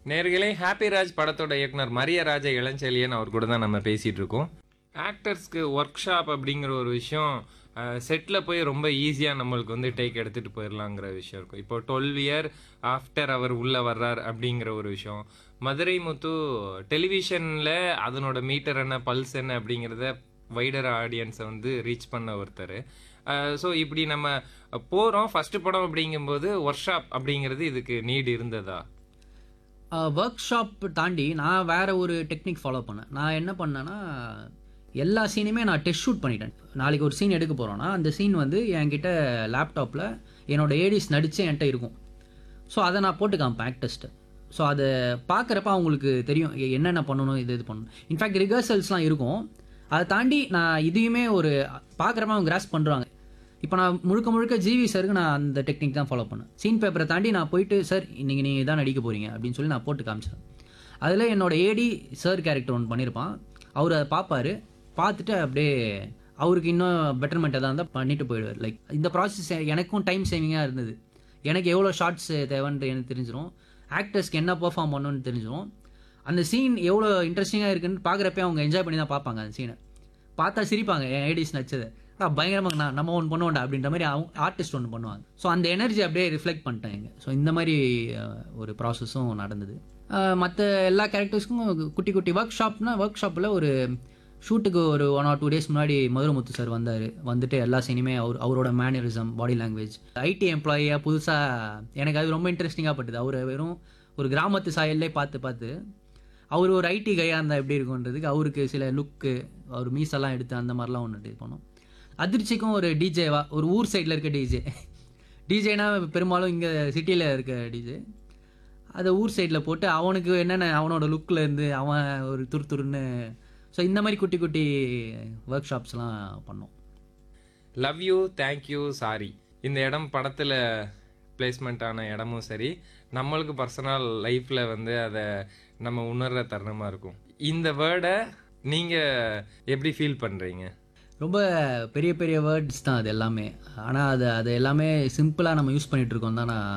நேர்களே ஹாப்பி ராஜ் படத்தோட இயக்குனர் மரியராஜ இளஞ்செழியன் அவர் கூட தான் நம்ம பேசிட்டு இருக்கோம் ஆக்டர்ஸ்க்கு ஒர்க் ஷாப் அப்படிங்கிற ஒரு விஷயம் செட்டில் போய் ரொம்ப ஈஸியாக நம்மளுக்கு வந்து டேக் எடுத்துகிட்டு போயிடலாங்கிற விஷயம் இருக்கும் இப்போ டுவெல் இயர் ஆஃப்டர் அவர் உள்ளே வர்றார் அப்படிங்கிற ஒரு விஷயம் மதுரை முத்து டெலிவிஷனில் அதனோட மீட்டர் என்ன பல்ஸ் என்ன அப்படிங்கிறத வைடர் ஆடியன்ஸை வந்து ரீச் பண்ண ஒருத்தர் ஸோ இப்படி நம்ம போகிறோம் ஃபர்ஸ்ட் படம் அப்படிங்கும்போது ஒர்க் ஷாப் அப்படிங்கிறது இதுக்கு நீடு இருந்ததா ஒர்க் ஷாப் தாண்டி நான் வேற ஒரு டெக்னிக் ஃபாலோ பண்ணேன் நான் என்ன பண்ணேன்னா எல்லா சீனுமே நான் டெஸ்ட் ஷூட் பண்ணிட்டேன் நாளைக்கு ஒரு சீன் எடுக்க போகிறோன்னா அந்த சீன் வந்து என்கிட்ட லேப்டாப்பில் என்னோட ஏடிஸ் நடித்து என்கிட்ட இருக்கும் ஸோ அதை நான் போட்டு காமிப்பேன் ஆக்டஸ்ட்டை ஸோ அதை பார்க்குறப்ப அவங்களுக்கு தெரியும் எ- என்னென்ன பண்ணணும் இது இது பண்ணணும் இன்ஃபேக்ட் ரிகர்சல்ஸ்லாம் இருக்கும் அதை தாண்டி நான் இதையுமே ஒரு பார்க்குறப்ப அவங்க கிராஸ் பண்ணுறாங்க இப்போ நான் முழுக்க முழுக்க ஜிவி சருக்கு நான் அந்த டெக்னிக் தான் ஃபாலோ பண்ணேன் சீன் பேப்பரை தாண்டி நான் போயிட்டு சார் இன்னைக்கு நீங்கள் தான் நடிக்க போகிறீங்க அப்படின்னு சொல்லி நான் போட்டு காமிச்சேன் அதில் என்னோட ஏடி சார் கேரக்டர் ஒன்று பண்ணியிருப்பான் அவர் அதை பார்ப்பாரு பார்த்துட்டு அப்படியே அவருக்கு இன்னும் பெட்டர்மெண்ட் எதாவது இருந்தால் பண்ணிட்டு போயிடுவார் லைக் இந்த ப்ராசஸ் எனக்கும் டைம் சேவிங்காக இருந்தது எனக்கு எவ்வளோ ஷார்ட்ஸ் தேவைன்ட்டு எனக்கு தெரிஞ்சிடும் ஆக்டர்ஸ்க்கு என்ன பெர்ஃபார்ம் பண்ணணும்னு தெரிஞ்சிடும் அந்த சீன் எவ்வளோ இன்ட்ரெஸ்டிங்காக இருக்குன்னு பார்க்குறப்ப அவங்க என்ஜாய் பண்ணி தான் பார்ப்பாங்க அந்த சீனை பார்த்தா சிரிப்பாங்க என் ஐடிஸ் நச்சது ஆ பயங்கரமாக நான் நம்ம ஒன்று பண்ணுவோம்டா அப்படின்ற மாதிரி அவங்க ஆர்டிஸ்ட் ஒன்று பண்ணுவாங்க ஸோ அந்த எனர்ஜி அப்படியே ரிஃப்ளெக்ட் பண்ணிட்டாங்க ஸோ இந்த மாதிரி அஹ், ஒரு ப்ராசஸும் நடந்தது மற்ற எல்லா கேரக்டர்ஸ்க்கும் குட்டி குட்டி ஒர்க் ஷாப்னா ஒர்க் ஷாப்பில் ஒரு ஷூட்டுக்கு ஒரு ஒன் ஆர் டூ டேஸ் முன்னாடி மதுரமுத்து சார் வந்தார் வந்துட்டு எல்லா சீனுமே அவர் அவரோட மேனரிசம் பாடி லாங்குவேஜ் ஐடி எம்ப்ளாயியாக புதுசாக எனக்கு அது ரொம்ப இன்ட்ரெஸ்டிங்காக பட்டுது அவர் வெறும் ஒரு கிராமத்து சாயல்லே பார்த்து பார்த்து அவர் ஒரு ஐடி கையாக இருந்தால் எப்படி இருக்குன்றதுக்கு அவருக்கு சில லுக்கு அவர் மீசெல்லாம் எடுத்து அந்த மாதிரிலாம் ஒன்று இது பண்ணோம் அதிர்ச்சிக்கும் ஒரு டிஜேவா ஒரு ஊர் சைடில் இருக்க டிஜே டிஜேனா பெரும்பாலும் இங்கே சிட்டியில் இருக்க டிஜே அதை ஊர் சைடில் போட்டு அவனுக்கு என்னென்ன அவனோட லுக்கில் இருந்து அவன் ஒரு துரு துருன்னு ஸோ இந்த மாதிரி குட்டி குட்டி ஒர்க் ஷாப்ஸ்லாம் பண்ணோம் லவ் யூ தேங்க்யூ சாரி இந்த இடம் படத்தில் பிளேஸ்மெண்ட் ஆன இடமும் சரி நம்மளுக்கு பர்சனல் லைஃப்பில் வந்து அதை நம்ம உணர்ற தருணமாக இருக்கும் இந்த வேர்டை நீங்கள் எப்படி ஃபீல் பண்ணுறீங்க ரொம்ப பெரிய பெரிய வேர்ட்ஸ் தான் அது எல்லாமே ஆனால் அது அது எல்லாமே சிம்பிளாக நம்ம யூஸ் பண்ணிகிட்டு இருக்கோம் தான் நான்